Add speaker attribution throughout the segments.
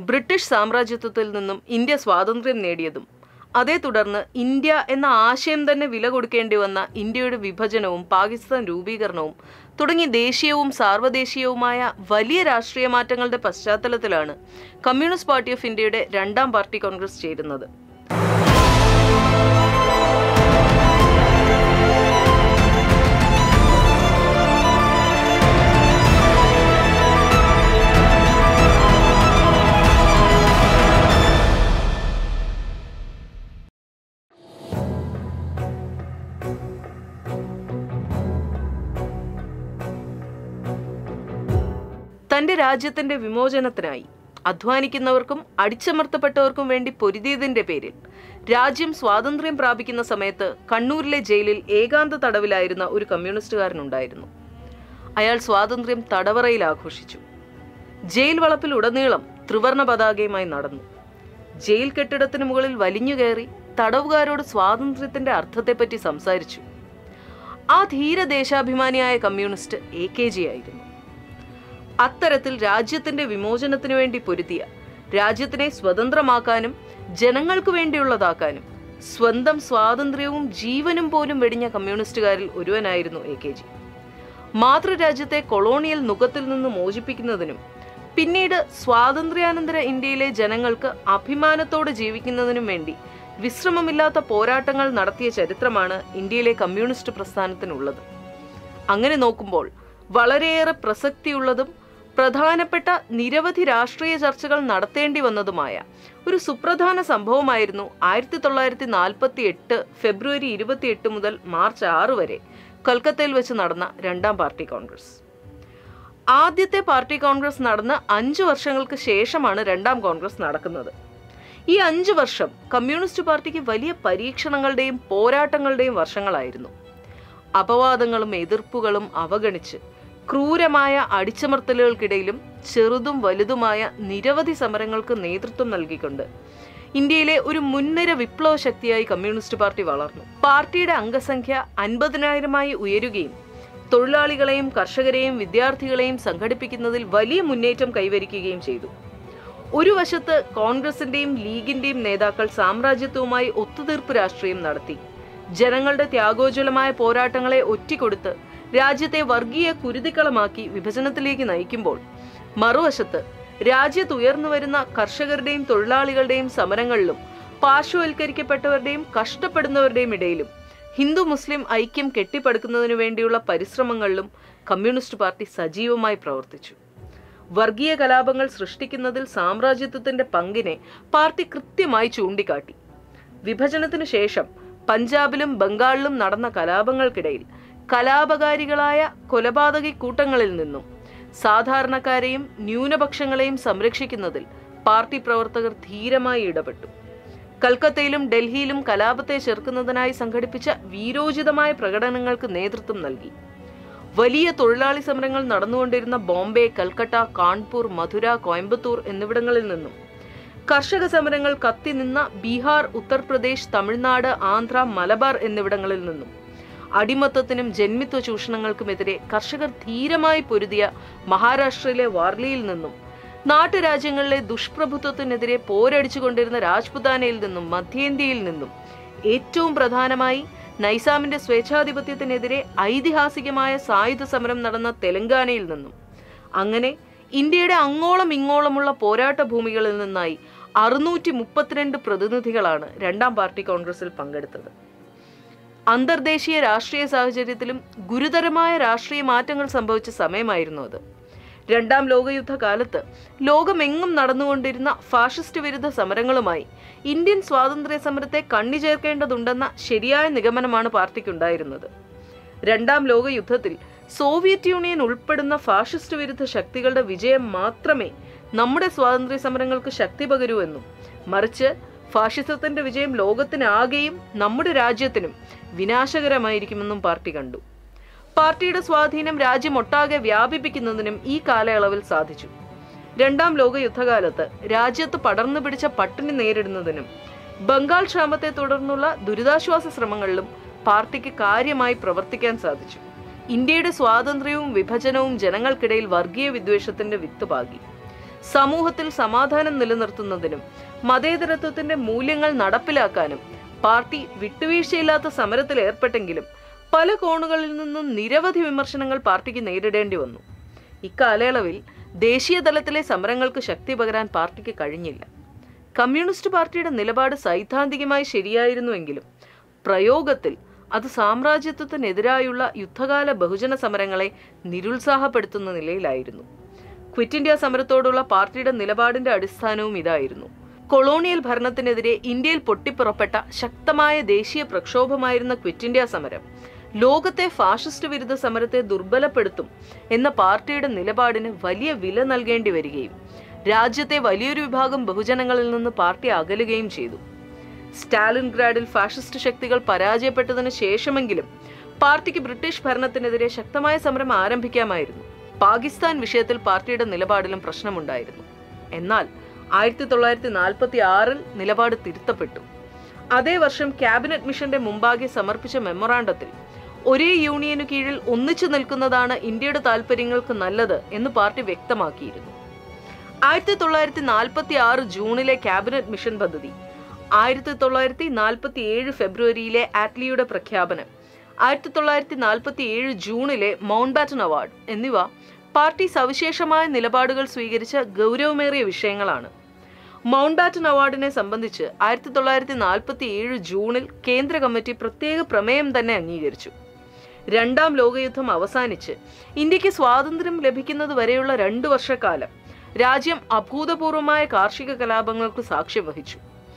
Speaker 1: British സാമ്രാജ്യത്വത്തിൽ നിന്നും India സ്വാതന്ത്ര്യം നേടിയതും അതേ തുടർന്ന് ഇന്ത്യ എന്ന ആശയം തന്നെ വില കൊടുക്കേണ്ടി വന്ന ഇന്ത്യയുടെ വിഭജനവും പാകിസ്ഥാൻ രൂപീകരണവും തുടങ്ങി ദേശീയവും സാർവദേശീയവുമായ വലിയ രാഷ്ട്രീയ മാറ്റങ്ങളുടെ പശ്ചാത്തലത്തിലാണ് കമ്മ്യൂണിസ്റ്റ് പാർട്ടി ഓഫ് ഇന്ത്യയുടെ രണ്ടാം പാർട്ടി കോൺഗ്രസ് ചേരുന്നത് തന്റെ രാജ്യത്തിന്റെ വിമോചനത്തിനായി അധ്വാനിക്കുന്നവർക്കും അടിച്ചമർത്തപ്പെട്ടവർക്കും വേണ്ടി പൊരുതിയതിന്റെ പേരിൽ രാജ്യം സ്വാതന്ത്ര്യം പ്രാപിക്കുന്ന സമയത്ത് കണ്ണൂരിലെ ജയിലിൽ ഏകാന്ത തടവിലായിരുന്ന ഒരു കമ്മ്യൂണിസ്റ്റുകാരനുണ്ടായിരുന്നു അയാൾ സ്വാതന്ത്ര്യം തടവറയിൽ ആഘോഷിച്ചു ജയിൽ വളപ്പിൽ ഉടനീളം ത്രിവർണ പതാകയുമായി നടന്നു ജയിൽ കെട്ടിടത്തിന് മുകളിൽ വലിഞ്ഞു കയറി തടവുകാരോട് സ്വാതന്ത്ര്യത്തിന്റെ അർത്ഥത്തെപ്പറ്റി സംസാരിച്ചു ആ ധീര ദേശാഭിമാനിയായ കമ്മ്യൂണിസ്റ്റ് എ കെ ജി ആയിരുന്നു അത്തരത്തിൽ രാജ്യത്തിന്റെ വിമോചനത്തിനു വേണ്ടി പൊരുതിയ രാജ്യത്തിനെ സ്വതന്ത്രമാക്കാനും ജനങ്ങൾക്ക് വേണ്ടിയുള്ളതാക്കാനും സ്വന്തം സ്വാതന്ത്ര്യവും ജീവനും പോലും വെടിഞ്ഞ കമ്മ്യൂണിസ്റ്റുകാരിൽ ഒരുവനായിരുന്നു എ കെ ജി മാതൃരാജ്യത്തെ കൊളോണിയൽ നുഖത്തിൽ നിന്ന് മോചിപ്പിക്കുന്നതിനും പിന്നീട് സ്വാതന്ത്ര്യാനന്തര ഇന്ത്യയിലെ ജനങ്ങൾക്ക് അഭിമാനത്തോടെ ജീവിക്കുന്നതിനും വേണ്ടി വിശ്രമമില്ലാത്ത പോരാട്ടങ്ങൾ നടത്തിയ ചരിത്രമാണ് ഇന്ത്യയിലെ കമ്മ്യൂണിസ്റ്റ് പ്രസ്ഥാനത്തിനുള്ളത് അങ്ങനെ നോക്കുമ്പോൾ വളരെയേറെ പ്രസക്തിയുള്ളതും പ്രധാനപ്പെട്ട നിരവധി രാഷ്ട്രീയ ചർച്ചകൾ നടത്തേണ്ടി വന്നതുമായ ഒരു സുപ്രധാന സംഭവമായിരുന്നു ആയിരത്തി തൊള്ളായിരത്തി നാൽപ്പത്തി എട്ട് ഫെബ്രുവരി ഇരുപത്തിയെട്ട് മുതൽ മാർച്ച് ആറ് വരെ കൽക്കത്തയിൽ വെച്ച് നടന്ന രണ്ടാം പാർട്ടി കോൺഗ്രസ് ആദ്യത്തെ പാർട്ടി കോൺഗ്രസ് നടന്ന് അഞ്ചു വർഷങ്ങൾക്ക് ശേഷമാണ് രണ്ടാം കോൺഗ്രസ് നടക്കുന്നത് ഈ അഞ്ചു വർഷം കമ്മ്യൂണിസ്റ്റ് പാർട്ടിക്ക് വലിയ പരീക്ഷണങ്ങളുടെയും പോരാട്ടങ്ങളുടെയും വർഷങ്ങളായിരുന്നു അപവാദങ്ങളും എതിർപ്പുകളും അവഗണിച്ച് ക്രൂരമായ അടിച്ചമർത്തലുകൾക്കിടയിലും ചെറുതും വലുതുമായ നിരവധി സമരങ്ങൾക്ക് നേതൃത്വം നൽകിക്കൊണ്ട് ഇന്ത്യയിലെ ഒരു മുൻനിര വിപ്ലവ ശക്തിയായി കമ്മ്യൂണിസ്റ്റ് പാർട്ടി വളർന്നു പാർട്ടിയുടെ അംഗസംഖ്യ അൻപതിനായിരമായി ഉയരുകയും തൊഴിലാളികളെയും കർഷകരെയും വിദ്യാർത്ഥികളെയും സംഘടിപ്പിക്കുന്നതിൽ വലിയ മുന്നേറ്റം കൈവരിക്കുകയും ചെയ്തു ഒരു വശത്ത് കോൺഗ്രസിന്റെയും ലീഗിന്റെയും നേതാക്കൾ സാമ്രാജ്യത്വവുമായി ഒത്തുതീർപ്പ് രാഷ്ട്രീയം നടത്തി ജനങ്ങളുടെ ത്യാഗോജ്വലമായ പോരാട്ടങ്ങളെ ഒറ്റിക്കൊടുത്ത് രാജ്യത്തെ വർഗീയ കുരുതിക്കളമാക്കി വിഭജനത്തിലേക്ക് നയിക്കുമ്പോൾ മറുവശത്ത് രാജ്യത്ത് ഉയർന്നു വരുന്ന കർഷകരുടെയും തൊഴിലാളികളുടെയും സമരങ്ങളിലും പാർശ്വവൽക്കരിക്കപ്പെട്ടവരുടെയും കഷ്ടപ്പെടുന്നവരുടെയും ഇടയിലും ഹിന്ദു മുസ്ലിം ഐക്യം കെട്ടിപ്പടുക്കുന്നതിനു വേണ്ടിയുള്ള പരിശ്രമങ്ങളിലും കമ്മ്യൂണിസ്റ്റ് പാർട്ടി സജീവമായി പ്രവർത്തിച്ചു വർഗീയ കലാപങ്ങൾ സൃഷ്ടിക്കുന്നതിൽ സാമ്രാജ്യത്വത്തിന്റെ പങ്കിനെ പാർട്ടി കൃത്യമായി ചൂണ്ടിക്കാട്ടി വിഭജനത്തിനു ശേഷം പഞ്ചാബിലും ബംഗാളിലും നടന്ന കലാപങ്ങൾക്കിടയിൽ കലാപകാരികളായ കൊലപാതകി കൂട്ടങ്ങളിൽ നിന്നും സാധാരണക്കാരെയും ന്യൂനപക്ഷങ്ങളെയും സംരക്ഷിക്കുന്നതിൽ പാർട്ടി പ്രവർത്തകർ ധീരമായി ഇടപെട്ടു കൽക്കത്തയിലും ഡൽഹിയിലും കലാപത്തെ ചെറുക്കുന്നതിനായി സംഘടിപ്പിച്ച വീരോചിതമായ പ്രകടനങ്ങൾക്ക് നേതൃത്വം നൽകി വലിയ തൊഴിലാളി സമരങ്ങൾ നടന്നുകൊണ്ടിരുന്ന ബോംബെ കൽക്കട്ട കാൺപൂർ മധുര കോയമ്പത്തൂർ എന്നിവിടങ്ങളിൽ നിന്നും കർഷക സമരങ്ങൾ കത്തിനിന്ന ബീഹാർ ഉത്തർപ്രദേശ് തമിഴ്നാട് ആന്ധ്ര മലബാർ എന്നിവിടങ്ങളിൽ നിന്നും അടിമത്തത്തിനും ജന്മിത്വ ചൂഷണങ്ങൾക്കുമെതിരെ കർഷകർ ധീരമായി പൊരുതിയ മഹാരാഷ്ട്രയിലെ വാർലിയിൽ നിന്നും നാട്ടുരാജ്യങ്ങളിലെ ദുഷ്പ്രഭുത്വത്തിനെതിരെ പോരടിച്ചുകൊണ്ടിരുന്ന രാജ്പുതാനയിൽ നിന്നും മധ്യേന്ത്യയിൽ നിന്നും ഏറ്റവും പ്രധാനമായി നൈസാമിന്റെ സ്വേച്ഛാധിപത്യത്തിനെതിരെ ഐതിഹാസികമായ സായുധ സമരം നടന്ന തെലങ്കാനയിൽ നിന്നും അങ്ങനെ ഇന്ത്യയുടെ അങ്ങോളം ഇങ്ങോളമുള്ള പോരാട്ട ഭൂമികളിൽ നിന്നായി അറുന്നൂറ്റി മുപ്പത്തിരണ്ട് പ്രതിനിധികളാണ് രണ്ടാം പാർട്ടി കോൺഗ്രസിൽ പങ്കെടുത്തത് അന്തർദേശീയ രാഷ്ട്രീയ സാഹചര്യത്തിലും ഗുരുതരമായ രാഷ്ട്രീയ മാറ്റങ്ങൾ സംഭവിച്ച സമയമായിരുന്നു അത് രണ്ടാം ലോകയുദ്ധ കാലത്ത് ലോകമെങ്ങും നടന്നുകൊണ്ടിരുന്ന ഫാഷിസ്റ്റ് വിരുദ്ധ സമരങ്ങളുമായി ഇന്ത്യൻ സ്വാതന്ത്ര്യ സമരത്തെ കണ്ണി ചേർക്കേണ്ടതുണ്ടെന്ന ശരിയായ നിഗമനമാണ് പാർട്ടിക്കുണ്ടായിരുന്നത് രണ്ടാം ലോകയുദ്ധത്തിൽ സോവിയറ്റ് യൂണിയൻ ഉൾപ്പെടുന്ന ഫാഷിസ്റ്റ് വിരുദ്ധ ശക്തികളുടെ വിജയം മാത്രമേ നമ്മുടെ സ്വാതന്ത്ര്യ സമരങ്ങൾക്ക് ശക്തി പകരൂ എന്നും മറിച്ച് ഫാഷിസത്തിന്റെ വിജയം ലോകത്തിനാകെയും നമ്മുടെ രാജ്യത്തിനും വിനാശകരമായിരിക്കുമെന്നും പാർട്ടി കണ്ടു പാർട്ടിയുടെ സ്വാധീനം രാജ്യമൊട്ടാകെ വ്യാപിപ്പിക്കുന്നതിനും ഈ കാലയളവിൽ സാധിച്ചു രണ്ടാം ലോക യുദ്ധകാലത്ത് രാജ്യത്ത് പടർന്നു പിടിച്ച പട്ടിണി നേരിടുന്നതിനും ബംഗാൾ ക്ഷാമത്തെ തുടർന്നുള്ള ദുരിതാശ്വാസ ശ്രമങ്ങളിലും പാർട്ടിക്ക് കാര്യമായി പ്രവർത്തിക്കാൻ സാധിച്ചു ഇന്ത്യയുടെ സ്വാതന്ത്ര്യവും വിഭജനവും ജനങ്ങൾക്കിടയിൽ വർഗീയ വിദ്വേഷത്തിന്റെ വിത്ത് പാകി സമൂഹത്തിൽ സമാധാനം നിലനിർത്തുന്നതിനും മതേതരത്വത്തിന്റെ മൂല്യങ്ങൾ നടപ്പിലാക്കാനും പാർട്ടി വിട്ടുവീഴ്ചയില്ലാത്ത സമരത്തിൽ ഏർപ്പെട്ടെങ്കിലും പല കോണുകളിൽ നിന്നും നിരവധി വിമർശനങ്ങൾ പാർട്ടിക്ക് നേരിടേണ്ടി വന്നു ഇക്കാലയളവിൽ ദേശീയ തലത്തിലെ സമരങ്ങൾക്ക് ശക്തി പകരാൻ പാർട്ടിക്ക് കഴിഞ്ഞില്ല കമ്മ്യൂണിസ്റ്റ് പാർട്ടിയുടെ നിലപാട് സൈദ്ധാന്തികമായി ശരിയായിരുന്നുവെങ്കിലും പ്രയോഗത്തിൽ അത് സാമ്രാജ്യത്വത്തിനെതിരായുള്ള യുദ്ധകാല ബഹുജന സമരങ്ങളെ നിരുത്സാഹപ്പെടുത്തുന്ന നിലയിലായിരുന്നു ക്വിറ്റ് ഇന്ത്യ സമരത്തോടുള്ള പാർട്ടിയുടെ നിലപാടിന്റെ അടിസ്ഥാനവും ഇതായിരുന്നു കൊളോണിയൽ ഭരണത്തിനെതിരെ ഇന്ത്യയിൽ പൊട്ടിപ്പുറപ്പെട്ട ശക്തമായ ദേശീയ പ്രക്ഷോഭമായിരുന്ന ക്വിറ്റ് ഇന്ത്യ സമരം ലോകത്തെ ഫാഷിസ്റ്റ് വിരുദ്ധ സമരത്തെ ദുർബലപ്പെടുത്തും എന്ന പാർട്ടിയുടെ നിലപാടിന് വലിയ വില നൽകേണ്ടി വരികയും രാജ്യത്തെ വലിയൊരു വിഭാഗം ബഹുജനങ്ങളിൽ നിന്ന് പാർട്ടി അകലുകയും ചെയ്തു സ്റ്റാലിൻഗ്രാഡിൽ ഫാഷിസ്റ്റ് ശക്തികൾ പരാജയപ്പെട്ടതിന് ശേഷമെങ്കിലും പാർട്ടിക്ക് ബ്രിട്ടീഷ് ഭരണത്തിനെതിരെ ശക്തമായ സമരം ആരംഭിക്കാമായിരുന്നു പാകിസ്ഥാൻ വിഷയത്തിൽ പാർട്ടിയുടെ നിലപാടിലും പ്രശ്നമുണ്ടായിരുന്നു എന്നാൽ ആയിരത്തി തൊള്ളായിരത്തി നാൽപ്പത്തി ആറിൽ നിലപാട് തിരുത്തപ്പെട്ടു അതേ വർഷം ക്യാബിനറ്റ് മിഷന്റെ മുമ്പാകെ സമർപ്പിച്ച മെമ്മൊറാണ്ടത്തിൽ ഒരേ യൂണിയനു കീഴിൽ ഒന്നിച്ചു നിൽക്കുന്നതാണ് ഇന്ത്യയുടെ താൽപ്പര്യങ്ങൾക്ക് നല്ലത് എന്ന് പാർട്ടി വ്യക്തമാക്കിയിരുന്നു ആയിരത്തി തൊള്ളായിരത്തി നാൽപ്പത്തി ആറ് ജൂണിലെ ക്യാബിനറ്റ് മിഷൻ പദ്ധതി ആയിരത്തി തൊള്ളായിരത്തി നാൽപ്പത്തി ഏഴ് ഫെബ്രുവരിയിലെ ആറ്റ്ലിയുടെ പ്രഖ്യാപനം ആയിരത്തി തൊള്ളായിരത്തി നാൽപ്പത്തി ഏഴ് ജൂണിലെ മൗണ്ട് ബാറ്റൺ അവാർഡ് എന്നിവ പാർട്ടി സവിശേഷമായ നിലപാടുകൾ സ്വീകരിച്ച ഗൗരവമേറിയ വിഷയങ്ങളാണ് മൗണ്ട് ബാറ്റൺ അവാർഡിനെ സംബന്ധിച്ച് ആയിരത്തി തൊള്ളായിരത്തി നാൽപ്പത്തി ഏഴ് ജൂണിൽ കേന്ദ്ര കമ്മിറ്റി പ്രത്യേക പ്രമേയം തന്നെ അംഗീകരിച്ചു രണ്ടാം ലോകയുദ്ധം അവസാനിച്ച് ഇന്ത്യക്ക് സ്വാതന്ത്ര്യം ലഭിക്കുന്നത് വരെയുള്ള രണ്ടു വർഷക്കാലം രാജ്യം അഭൂതപൂർവമായ കാർഷിക കലാപങ്ങൾക്ക് സാക്ഷ്യം വഹിച്ചു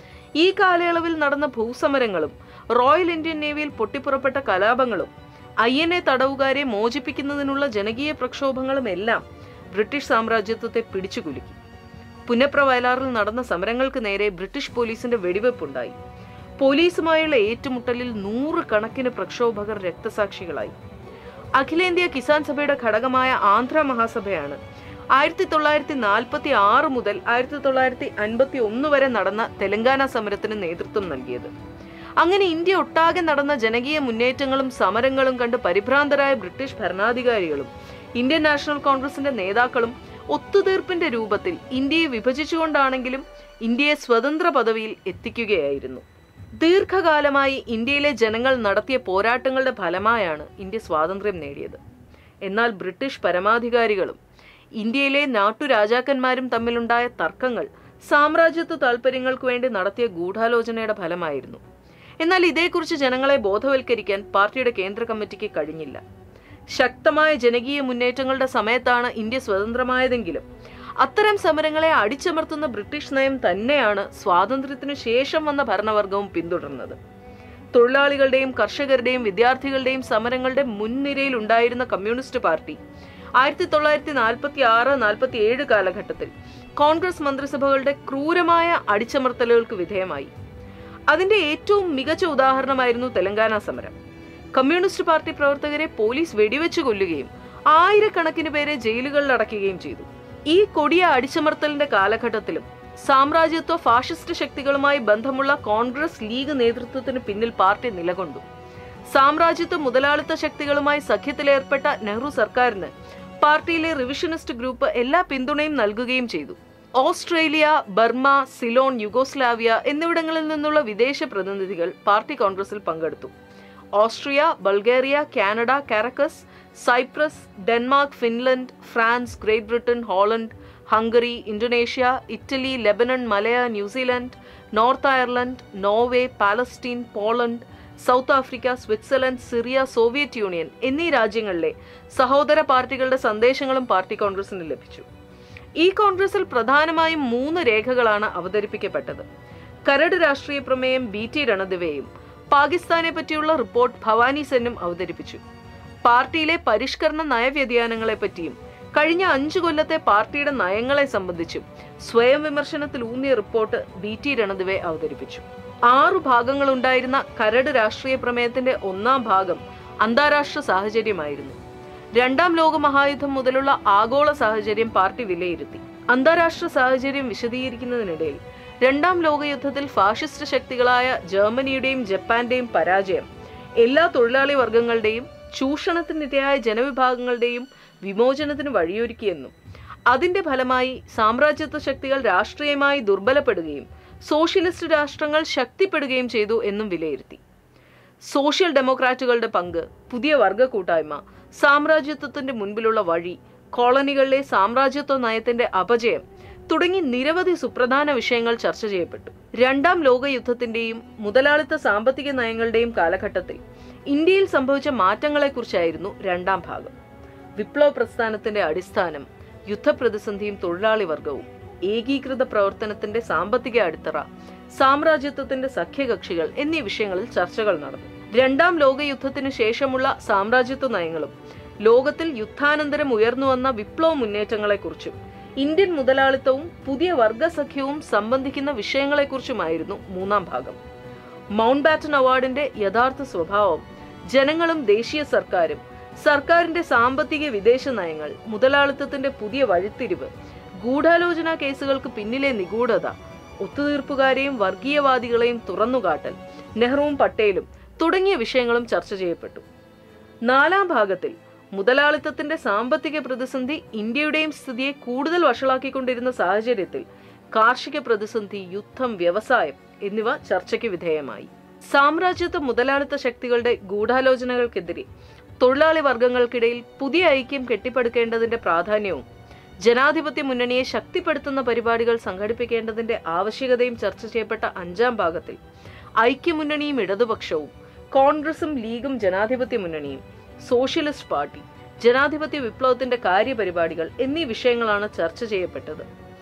Speaker 1: ഈ കാലയളവിൽ നടന്ന ഭൂസമരങ്ങളും റോയൽ ഇന്ത്യൻ നേവിയിൽ പൊട്ടിപ്പുറപ്പെട്ട കലാപങ്ങളും ഐ എൻ എ തടവുകാരെ മോചിപ്പിക്കുന്നതിനുള്ള ജനകീയ പ്രക്ഷോഭങ്ങളും എല്ലാം ബ്രിട്ടീഷ് സാമ്രാജ്യത്വത്തെ പിടിച്ചുകുലുക്കി പുന്നപ്ര വയലാറിൽ നടന്ന സമരങ്ങൾക്ക് നേരെ ബ്രിട്ടീഷ് പോലീസിന്റെ വെടിവെപ്പുണ്ടായി പോലീസുമായുള്ള ഏറ്റുമുട്ടലിൽ നൂറുകണക്കിന് പ്രക്ഷോഭകർ രക്തസാക്ഷികളായി അഖിലേന്ത്യാ കിസാൻ സഭയുടെ ഘടകമായ ആന്ധ്ര മഹാസഭയാണ് ആയിരത്തി തൊള്ളായിരത്തി നാൽപ്പത്തി ആറ് മുതൽ ആയിരത്തി തൊള്ളായിരത്തി അൻപത്തി ഒന്ന് വരെ നടന്ന തെലങ്കാന സമരത്തിന് നേതൃത്വം നൽകിയത് അങ്ങനെ ഇന്ത്യ ഒട്ടാകെ നടന്ന ജനകീയ മുന്നേറ്റങ്ങളും സമരങ്ങളും കണ്ട് പരിഭ്രാന്തരായ ബ്രിട്ടീഷ് ഭരണാധികാരികളും ഇന്ത്യൻ നാഷണൽ കോൺഗ്രസിന്റെ നേതാക്കളും ഒത്തുതീർപ്പിന്റെ രൂപത്തിൽ ഇന്ത്യയെ വിഭജിച്ചുകൊണ്ടാണെങ്കിലും ഇന്ത്യയെ സ്വതന്ത്ര പദവിയിൽ എത്തിക്കുകയായിരുന്നു ദീർഘകാലമായി ഇന്ത്യയിലെ ജനങ്ങൾ നടത്തിയ പോരാട്ടങ്ങളുടെ ഫലമായാണ് ഇന്ത്യ സ്വാതന്ത്ര്യം നേടിയത് എന്നാൽ ബ്രിട്ടീഷ് പരമാധികാരികളും ഇന്ത്യയിലെ നാട്ടുരാജാക്കന്മാരും തമ്മിലുണ്ടായ തർക്കങ്ങൾ സാമ്രാജ്യത്വ താൽപ്പര്യങ്ങൾക്ക് വേണ്ടി നടത്തിയ ഗൂഢാലോചനയുടെ ഫലമായിരുന്നു എന്നാൽ ഇതേക്കുറിച്ച് ജനങ്ങളെ ബോധവൽക്കരിക്കാൻ പാർട്ടിയുടെ കേന്ദ്ര കമ്മിറ്റിക്ക് കഴിഞ്ഞില്ല ശക്തമായ ജനകീയ മുന്നേറ്റങ്ങളുടെ സമയത്താണ് ഇന്ത്യ സ്വതന്ത്രമായതെങ്കിലും അത്തരം സമരങ്ങളെ അടിച്ചമർത്തുന്ന ബ്രിട്ടീഷ് നയം തന്നെയാണ് സ്വാതന്ത്ര്യത്തിനു ശേഷം വന്ന ഭരണവർഗവും പിന്തുടർന്നത് തൊഴിലാളികളുടെയും കർഷകരുടെയും വിദ്യാർത്ഥികളുടെയും സമരങ്ങളുടെ മുൻനിരയിൽ ഉണ്ടായിരുന്ന കമ്മ്യൂണിസ്റ്റ് പാർട്ടി ആയിരത്തി തൊള്ളായിരത്തി നാൽപ്പത്തി ആറ് നാൽപ്പത്തി ഏഴ് കാലഘട്ടത്തിൽ കോൺഗ്രസ് മന്ത്രിസഭകളുടെ ക്രൂരമായ അടിച്ചമർത്തലുകൾക്ക് വിധേയമായി അതിന്റെ ഏറ്റവും മികച്ച ഉദാഹരണമായിരുന്നു തെലങ്കാന സമരം കമ്മ്യൂണിസ്റ്റ് പാർട്ടി പ്രവർത്തകരെ പോലീസ് വെടിവെച്ച് കൊല്ലുകയും ആയിരക്കണക്കിന് പേരെ ജയിലുകളിൽ അടയ്ക്കുകയും ചെയ്തു ഈ കൊടിയ അടിച്ചമർത്തലിന്റെ കാലഘട്ടത്തിലും സാമ്രാജ്യത്വ ഫാഷിസ്റ്റ് ശക്തികളുമായി ബന്ധമുള്ള കോൺഗ്രസ് ലീഗ് നേതൃത്വത്തിന് പിന്നിൽ പാർട്ടി നിലകൊണ്ടു സാമ്രാജ്യത്വ മുതലാളിത്ത ശക്തികളുമായി സഖ്യത്തിലേർപ്പെട്ട നെഹ്റു സർക്കാരിന് പാർട്ടിയിലെ റിവിഷനിസ്റ്റ് ഗ്രൂപ്പ് എല്ലാ പിന്തുണയും നൽകുകയും ചെയ്തു ഓസ്ട്രേലിയ ബർമ സിലോൺ യുഗോസ്ലാവിയ എന്നിവിടങ്ങളിൽ നിന്നുള്ള വിദേശ പ്രതിനിധികൾ പാർട്ടി കോൺഗ്രസിൽ പങ്കെടുത്തു Austria Bulgaria Canada Caracas Cyprus Denmark Finland France Great Britain Holland Hungary Indonesia Italy Lebanon Malaya New Zealand North Ireland Norway Palestine Poland South Africa Switzerland Syria Soviet Union എന്നീ രാജ്യങ്ങളിലെ സഹോദര പാർട്ടികളുടെ സന്ദേശങ്ങളും പാർട്ടി കോൺഗ്രസിന് ലഭിച്ചു ഈ കോൺഗ്രസിൽ പ്രധാനമായും മൂന്ന് രേഖകളാണ് അവതരിപ്പിക്കപ്പെട്ടത് കരട് രാഷ്ട്രീയ പ്രമേയം ബി ടി രണദിവയും പാകിസ്ഥാനെ പറ്റിയുള്ള റിപ്പോർട്ട് ഭവാനി സെന്നും അവതരിപ്പിച്ചു പാർട്ടിയിലെ പരിഷ്കരണ നയവ്യതിയാനങ്ങളെ പറ്റിയും കഴിഞ്ഞ അഞ്ചു കൊല്ലത്തെ പാർട്ടിയുടെ നയങ്ങളെ സംബന്ധിച്ചും സ്വയം വിമർശനത്തിൽ ഊന്നിയ റിപ്പോർട്ട് ബി ടി രണദിവെ അവതരിപ്പിച്ചു ആറു ഭാഗങ്ങളുണ്ടായിരുന്ന കരട് രാഷ്ട്രീയ പ്രമേയത്തിന്റെ ഒന്നാം ഭാഗം അന്താരാഷ്ട്ര സാഹചര്യമായിരുന്നു രണ്ടാം ലോക മഹായുദ്ധം മുതലുള്ള ആഗോള സാഹചര്യം പാർട്ടി വിലയിരുത്തി അന്താരാഷ്ട്ര സാഹചര്യം വിശദീകരിക്കുന്നതിനിടയിൽ രണ്ടാം ലോകയുദ്ധത്തിൽ ഫാഷിസ്റ്റ് ശക്തികളായ ജർമ്മനിയുടെയും ജപ്പാന്റെയും പരാജയം എല്ലാ തൊഴിലാളി വർഗങ്ങളുടെയും ചൂഷണത്തിനിരയായ ജനവിഭാഗങ്ങളുടെയും വിമോചനത്തിന് വഴിയൊരുക്കിയെന്നും അതിന്റെ ഫലമായി സാമ്രാജ്യത്വ ശക്തികൾ രാഷ്ട്രീയമായി ദുർബലപ്പെടുകയും സോഷ്യലിസ്റ്റ് രാഷ്ട്രങ്ങൾ ശക്തിപ്പെടുകയും ചെയ്തു എന്നും വിലയിരുത്തി സോഷ്യൽ ഡെമോക്രാറ്റുകളുടെ പങ്ക് പുതിയ വർഗ കൂട്ടായ്മ സാമ്രാജ്യത്വത്തിന്റെ മുൻപിലുള്ള വഴി കോളനികളിലെ സാമ്രാജ്യത്വ നയത്തിന്റെ അപജയം തുടങ്ങി നിരവധി സുപ്രധാന വിഷയങ്ങൾ ചർച്ച ചെയ്യപ്പെട്ടു രണ്ടാം ലോകയുദ്ധത്തിന്റെയും മുതലാളിത്ത സാമ്പത്തിക നയങ്ങളുടെയും കാലഘട്ടത്തിൽ ഇന്ത്യയിൽ സംഭവിച്ച മാറ്റങ്ങളെക്കുറിച്ചായിരുന്നു രണ്ടാം ഭാഗം വിപ്ലവ പ്രസ്ഥാനത്തിന്റെ അടിസ്ഥാനം യുദ്ധപ്രതിസന്ധിയും തൊഴിലാളി വർഗവും ഏകീകൃത പ്രവർത്തനത്തിന്റെ സാമ്പത്തിക അടിത്തറ സാമ്രാജ്യത്വത്തിന്റെ സഖ്യകക്ഷികൾ എന്നീ വിഷയങ്ങളിൽ ചർച്ചകൾ നടന്നു രണ്ടാം ലോകയുദ്ധത്തിനു ശേഷമുള്ള സാമ്രാജ്യത്വ നയങ്ങളും ലോകത്തിൽ യുദ്ധാനന്തരം ഉയർന്നുവന്ന വിപ്ലവ മുന്നേറ്റങ്ങളെക്കുറിച്ചും ഇന്ത്യൻ മുതലാളിത്തവും പുതിയ വർഗസഖ്യവും സംബന്ധിക്കുന്ന വിഷയങ്ങളെക്കുറിച്ചുമായിരുന്നു മൂന്നാം ഭാഗം മൗണ്ട് ബാറ്റൺ അവാർഡിന്റെ യഥാർത്ഥ സ്വഭാവം ജനങ്ങളും ദേശീയ സർക്കാരും സർക്കാരിന്റെ സാമ്പത്തിക വിദേശ നയങ്ങൾ മുതലാളിത്തത്തിന്റെ പുതിയ വഴിത്തിരിവ് ഗൂഢാലോചന കേസുകൾക്ക് പിന്നിലെ നിഗൂഢത ഒത്തുതീർപ്പുകാരെയും വർഗീയവാദികളെയും തുറന്നുകാട്ടൽ നെഹ്റുവും പട്ടേലും തുടങ്ങിയ വിഷയങ്ങളും ചർച്ച ചെയ്യപ്പെട്ടു നാലാം ഭാഗത്തിൽ മുതലാളിത്തത്തിന്റെ സാമ്പത്തിക പ്രതിസന്ധി ഇന്ത്യയുടെയും സ്ഥിതിയെ കൂടുതൽ വഷളാക്കിക്കൊണ്ടിരുന്ന സാഹചര്യത്തിൽ കാർഷിക പ്രതിസന്ധി യുദ്ധം വ്യവസായം എന്നിവ ചർച്ചയ്ക്ക് വിധേയമായി സാമ്രാജ്യത്വ മുതലാളിത്ത ശക്തികളുടെ ഗൂഢാലോചനകൾക്കെതിരെ തൊഴിലാളി വർഗങ്ങൾക്കിടയിൽ പുതിയ ഐക്യം കെട്ടിപ്പടുക്കേണ്ടതിന്റെ പ്രാധാന്യവും ജനാധിപത്യ മുന്നണിയെ ശക്തിപ്പെടുത്തുന്ന പരിപാടികൾ സംഘടിപ്പിക്കേണ്ടതിന്റെ ആവശ്യകതയും ചർച്ച ചെയ്യപ്പെട്ട അഞ്ചാം ഭാഗത്തിൽ ഐക്യമുന്നണിയും ഇടതുപക്ഷവും കോൺഗ്രസും ലീഗും ജനാധിപത്യ മുന്നണിയും സോഷ്യലിസ്റ്റ് പാർട്ടി ജനാധിപത്യ വിപ്ലവത്തിന്റെ കാര്യപരിപാടികൾ എന്നീ വിഷയങ്ങളാണ് ചർച്ച ചെയ്യപ്പെട്ടത്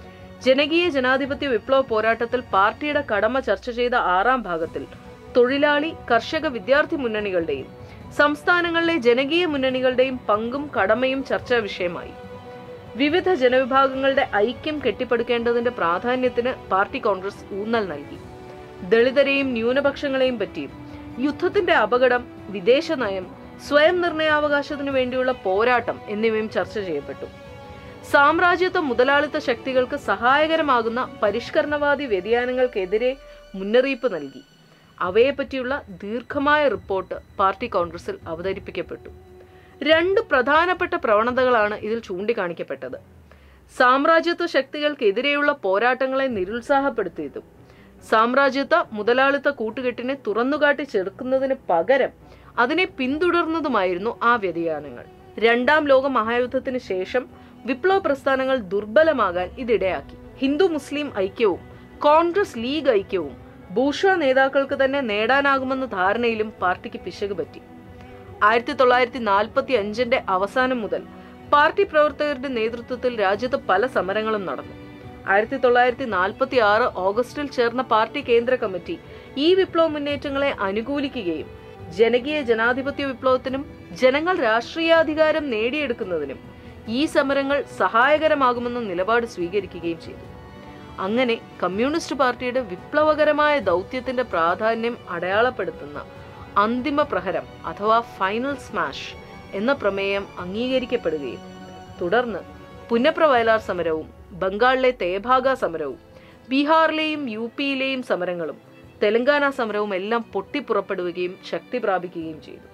Speaker 1: ജനകീയ ജനാധിപത്യ വിപ്ലവ പോരാട്ടത്തിൽ പാർട്ടിയുടെ കടമ ചർച്ച ചെയ്ത ആറാം ഭാഗത്തിൽ തൊഴിലാളി കർഷക വിദ്യാർത്ഥി മുന്നണികളുടെയും സംസ്ഥാനങ്ങളിലെ ജനകീയ മുന്നണികളുടെയും പങ്കും കടമയും ചർച്ചാ വിഷയമായി വിവിധ ജനവിഭാഗങ്ങളുടെ ഐക്യം കെട്ടിപ്പടുക്കേണ്ടതിന്റെ പ്രാധാന്യത്തിന് പാർട്ടി കോൺഗ്രസ് ഊന്നൽ നൽകി ദളിതരെയും ന്യൂനപക്ഷങ്ങളെയും പറ്റിയും യുദ്ധത്തിന്റെ അപകടം വിദേശ നയം സ്വയം നിർണയാവകാശത്തിനു വേണ്ടിയുള്ള പോരാട്ടം എന്നിവയും ചർച്ച ചെയ്യപ്പെട്ടു സാമ്രാജ്യത്വ മുതലാളിത്ത ശക്തികൾക്ക് സഹായകരമാകുന്ന പരിഷ്കരണവാദി വ്യതിയാനങ്ങൾക്കെതിരെ മുന്നറിയിപ്പ് നൽകി അവയെപ്പറ്റിയുള്ള ദീർഘമായ റിപ്പോർട്ട് പാർട്ടി കോൺഗ്രസിൽ അവതരിപ്പിക്കപ്പെട്ടു രണ്ട് പ്രധാനപ്പെട്ട പ്രവണതകളാണ് ഇതിൽ ചൂണ്ടിക്കാണിക്കപ്പെട്ടത് സാമ്രാജ്യത്വ ശക്തികൾക്കെതിരെയുള്ള പോരാട്ടങ്ങളെ നിരുത്സാഹപ്പെടുത്തിയതും സാമ്രാജ്യത്വ മുതലാളിത്ത കൂട്ടുകെട്ടിനെ തുറന്നുകാട്ടി ചെറുക്കുന്നതിന് പകരം അതിനെ പിന്തുടർന്നതുമായിരുന്നു ആ വ്യതിയാനങ്ങൾ രണ്ടാം ലോക മഹായുദ്ധത്തിന് ശേഷം വിപ്ലവ പ്രസ്ഥാനങ്ങൾ ദുർബലമാകാൻ ഇതിടയാക്കി ഹിന്ദു മുസ്ലിം ഐക്യവും കോൺഗ്രസ് ലീഗ് ഐക്യവും ബൂഷ നേതാക്കൾക്ക് തന്നെ നേടാനാകുമെന്ന ധാരണയിലും പാർട്ടിക്ക് പിശക് പറ്റി ആയിരത്തി തൊള്ളായിരത്തി നാൽപ്പത്തി അഞ്ചിന്റെ അവസാനം മുതൽ പാർട്ടി പ്രവർത്തകരുടെ നേതൃത്വത്തിൽ രാജ്യത്ത് പല സമരങ്ങളും നടന്നു ആയിരത്തി തൊള്ളായിരത്തി നാൽപ്പത്തി ആറ് ഓഗസ്റ്റിൽ ചേർന്ന പാർട്ടി കേന്ദ്ര കമ്മിറ്റി ഈ വിപ്ലവ മുന്നേറ്റങ്ങളെ അനുകൂലിക്കുകയും ജനകീയ ജനാധിപത്യ വിപ്ലവത്തിനും ജനങ്ങൾ രാഷ്ട്രീയാധികാരം നേടിയെടുക്കുന്നതിനും ഈ സമരങ്ങൾ സഹായകരമാകുമെന്ന നിലപാട് സ്വീകരിക്കുകയും ചെയ്തു അങ്ങനെ കമ്മ്യൂണിസ്റ്റ് പാർട്ടിയുടെ വിപ്ലവകരമായ ദൗത്യത്തിന്റെ പ്രാധാന്യം അടയാളപ്പെടുത്തുന്ന അന്തിമ പ്രഹരം അഥവാ ഫൈനൽ സ്മാഷ് എന്ന പ്രമേയം അംഗീകരിക്കപ്പെടുകയും തുടർന്ന് പുന്നപ്ര വയലാർ സമരവും ബംഗാളിലെ തേഭാഗ സമരവും ബീഹാറിലെയും യു പിയിലെയും സമരങ്ങളും തെലങ്കാന സമരവും എല്ലാം പൊട്ടിപ്പുറപ്പെടുകയും ശക്തി പ്രാപിക്കുകയും ചെയ്തു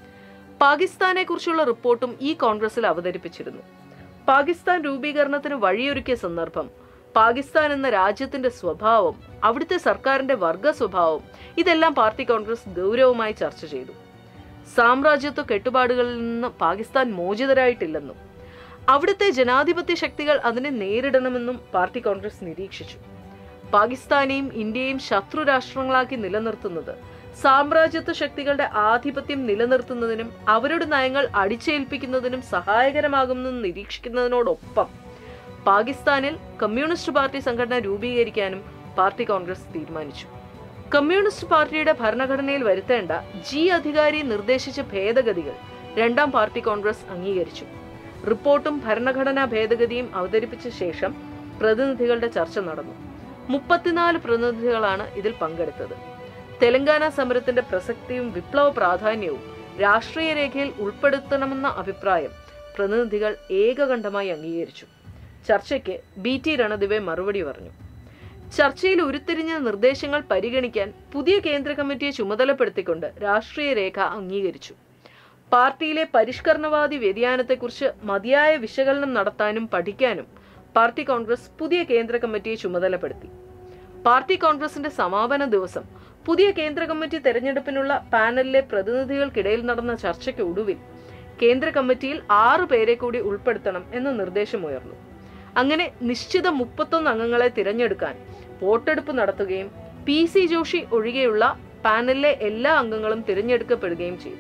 Speaker 1: പാകിസ്ഥാനെ കുറിച്ചുള്ള റിപ്പോർട്ടും ഈ കോൺഗ്രസിൽ അവതരിപ്പിച്ചിരുന്നു പാകിസ്ഥാൻ രൂപീകരണത്തിന് വഴിയൊരുക്കിയ സന്ദർഭം പാകിസ്ഥാൻ എന്ന രാജ്യത്തിന്റെ സ്വഭാവം അവിടുത്തെ സർക്കാരിന്റെ വർഗ സ്വഭാവം ഇതെല്ലാം പാർട്ടി കോൺഗ്രസ് ഗൗരവമായി ചർച്ച ചെയ്തു സാമ്രാജ്യത്വ കെട്ടുപാടുകളിൽ നിന്ന് പാകിസ്ഥാൻ മോചിതരായിട്ടില്ലെന്നും അവിടുത്തെ ജനാധിപത്യ ശക്തികൾ അതിനെ നേരിടണമെന്നും പാർട്ടി കോൺഗ്രസ് നിരീക്ഷിച്ചു പാകിസ്ഥാനെയും ഇന്ത്യയും ശത്രു രാഷ്ട്രങ്ങളാക്കി നിലനിർത്തുന്നത് സാമ്രാജ്യത്വ ശക്തികളുടെ ആധിപത്യം നിലനിർത്തുന്നതിനും അവരുടെ നയങ്ങൾ അടിച്ചേൽപ്പിക്കുന്നതിനും സഹായകരമാകുമെന്ന് നിരീക്ഷിക്കുന്നതിനോടൊപ്പം പാകിസ്ഥാനിൽ കമ്മ്യൂണിസ്റ്റ് പാർട്ടി സംഘടന രൂപീകരിക്കാനും പാർട്ടി കോൺഗ്രസ് തീരുമാനിച്ചു കമ്മ്യൂണിസ്റ്റ് പാർട്ടിയുടെ ഭരണഘടനയിൽ വരുത്തേണ്ട ജി അധികാരി നിർദ്ദേശിച്ച ഭേദഗതികൾ രണ്ടാം പാർട്ടി കോൺഗ്രസ് അംഗീകരിച്ചു റിപ്പോർട്ടും ഭരണഘടനാ ഭേദഗതിയും അവതരിപ്പിച്ച ശേഷം പ്രതിനിധികളുടെ ചർച്ച നടന്നു മുപ്പത്തിനാല് പ്രതിനിധികളാണ് ഇതിൽ പങ്കെടുത്തത് തെലങ്കാന സമരത്തിന്റെ പ്രസക്തിയും വിപ്ലവ പ്രാധാന്യവും രാഷ്ട്രീയ രേഖയിൽ ഉൾപ്പെടുത്തണമെന്ന അഭിപ്രായം പ്രതിനിധികൾ ഏകകണ്ഠമായി അംഗീകരിച്ചു ചർച്ചയ്ക്ക് ബി ടി രണദിവെ മറുപടി പറഞ്ഞു ചർച്ചയിൽ ഉരുത്തിരിഞ്ഞ നിർദ്ദേശങ്ങൾ പരിഗണിക്കാൻ പുതിയ കേന്ദ്ര കമ്മിറ്റിയെ ചുമതലപ്പെടുത്തിക്കൊണ്ട് രാഷ്ട്രീയ രേഖ അംഗീകരിച്ചു പാർട്ടിയിലെ പരിഷ്കരണവാദി വ്യതിയാനത്തെക്കുറിച്ച് മതിയായ വിശകലനം നടത്താനും പഠിക്കാനും പാർട്ടി കോൺഗ്രസ് പുതിയ കേന്ദ്ര കമ്മിറ്റിയെ ചുമതലപ്പെടുത്തി പാർട്ടി കോൺഗ്രസിന്റെ സമാപന ദിവസം പുതിയ കേന്ദ്ര കമ്മിറ്റി തെരഞ്ഞെടുപ്പിനുള്ള പാനലിലെ പ്രതിനിധികൾക്കിടയിൽ നടന്ന ചർച്ചയ്ക്ക് ഒടുവിൽ കേന്ദ്ര കമ്മിറ്റിയിൽ ആറ് പേരെ കൂടി ഉൾപ്പെടുത്തണം എന്ന നിർദ്ദേശമുയർന്നു അങ്ങനെ നിശ്ചിത മുപ്പത്തൊന്ന് അംഗങ്ങളെ തിരഞ്ഞെടുക്കാൻ വോട്ടെടുപ്പ് നടത്തുകയും പി സി ജോഷി ഒഴികെയുള്ള പാനലിലെ എല്ലാ അംഗങ്ങളും തിരഞ്ഞെടുക്കപ്പെടുകയും ചെയ്തു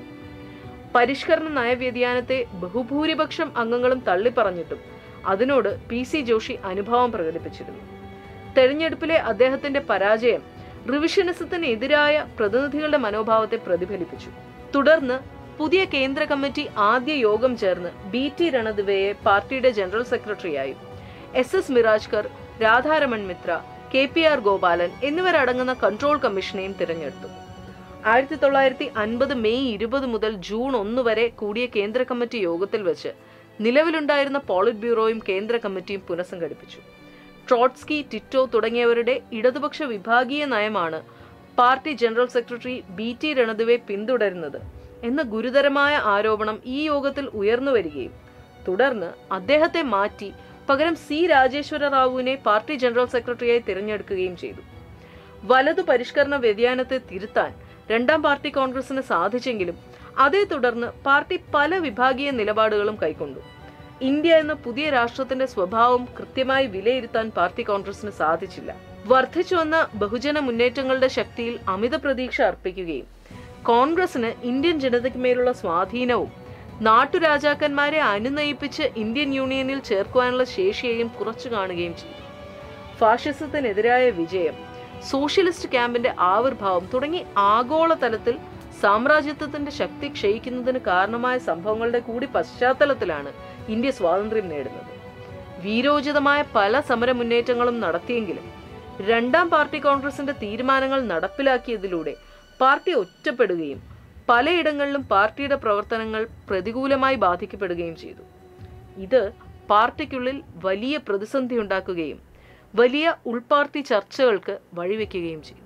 Speaker 1: പരിഷ്കരണ നയവ്യതിയാനത്തെ ബഹുഭൂരിപക്ഷം അംഗങ്ങളും തള്ളിപ്പറഞ്ഞിട്ടും അതിനോട് പി സി ജോഷി അനുഭാവം പ്രകടിപ്പിച്ചിരുന്നു തെരഞ്ഞെടുപ്പിലെ അദ്ദേഹത്തിന്റെ പരാജയം റിവിഷനിസത്തിന് എതിരായ പ്രതിനിധികളുടെ മനോഭാവത്തെ പ്രതിഫലിപ്പിച്ചു തുടർന്ന് പുതിയ കേന്ദ്ര കമ്മിറ്റി ആദ്യ യോഗം ചേർന്ന് ബി ടി രണദിവയെ പാർട്ടിയുടെ ജനറൽ സെക്രട്ടറിയായും S S Mirajkar Radharaman Mitra K P R Gopalan എന്നിവരടങ്ങുന്ന കൺട്രോൾ കമ്മീഷനെയും തിരഞ്ഞെടുത്തു ആയിരത്തി തൊള്ളായിരത്തി അൻപത് മെയ് ഇരുപത് മുതൽ ജൂൺ ഒന്ന് വരെ കൂടിയ കേന്ദ്ര കമ്മിറ്റി യോഗത്തിൽ വെച്ച് നിലവിലുണ്ടായിരുന്ന പോളിറ്റ് ബ്യൂറോയും കേന്ദ്ര കമ്മിറ്റിയും പുനഃസംഘടിപ്പിച്ചു ട്രോട്സ്കി ടിറ്റോ തുടങ്ങിയവരുടെ ഇടതുപക്ഷ വിഭാഗീയ നയമാണ് party general secretary B T Ranadive പിന്തുടരുന്നത് എന്ന ഗുരുതരമായ ആരോപണം ഈ യോഗത്തിൽ ഉയർന്നു വരികയും തുടർന്ന് അദ്ദേഹത്തെ മാറ്റി പകരം സി രാജേശ്വര റാവുവിനെ പാർട്ടി ജനറൽ സെക്രട്ടറിയായി തിരഞ്ഞെടുക്കുകയും ചെയ്തു വലതു പരിഷ്കരണ വ്യതിയാനത്തെ തിരുത്താൻ രണ്ടാം പാർട്ടി കോൺഗ്രസിന് സാധിച്ചെങ്കിലും അതേ തുടർന്ന് പാർട്ടി പല വിഭാഗീയ നിലപാടുകളും കൈക്കൊണ്ടു ഇന്ത്യ എന്ന പുതിയ രാഷ്ട്രത്തിന്റെ സ്വഭാവം കൃത്യമായി വിലയിരുത്താൻ പാർട്ടി കോൺഗ്രസിന് സാധിച്ചില്ല വർദ്ധിച്ചു വന്ന ബഹുജന മുന്നേറ്റങ്ങളുടെ ശക്തിയിൽ അമിത പ്രതീക്ഷ അർപ്പിക്കുകയും കോൺഗ്രസിന് ഇന്ത്യൻ ജനതയ്ക്ക് മേലുള്ള സ്വാധീനവും നാട്ടുരാജാക്കന്മാരെ അനുനയിപ്പിച്ച് ഇന്ത്യൻ യൂണിയനിൽ ചേർക്കുവാനുള്ള ശേഷിയെയും കുറച്ചു കാണുകയും ചെയ്തു ഫാഷിസത്തിനെതിരായ വിജയം സോഷ്യലിസ്റ്റ് ക്യാമ്പിന്റെ ആവിർഭാവം തുടങ്ങി ആഗോളതലത്തിൽ സാമ്രാജ്യത്വത്തിന്റെ ശക്തി ക്ഷയിക്കുന്നതിന് കാരണമായ സംഭവങ്ങളുടെ കൂടി പശ്ചാത്തലത്തിലാണ് ഇന്ത്യ സ്വാതന്ത്ര്യം നേടുന്നത് വീരോചിതമായ പല സമര മുന്നേറ്റങ്ങളും നടത്തിയെങ്കിലും രണ്ടാം പാർട്ടി കോൺഗ്രസിന്റെ തീരുമാനങ്ങൾ നടപ്പിലാക്കിയതിലൂടെ പാർട്ടി ഒറ്റപ്പെടുകയും പലയിടങ്ങളിലും പാർട്ടിയുടെ പ്രവർത്തനങ്ങൾ പ്രതികൂലമായി ബാധിക്കപ്പെടുകയും ചെയ്തു ഇത് പാർട്ടിക്കുള്ളിൽ വലിയ പ്രതിസന്ധി ഉണ്ടാക്കുകയും വലിയ ഉൾപാർട്ടി ചർച്ചകൾക്ക് വഴിവെക്കുകയും ചെയ്തു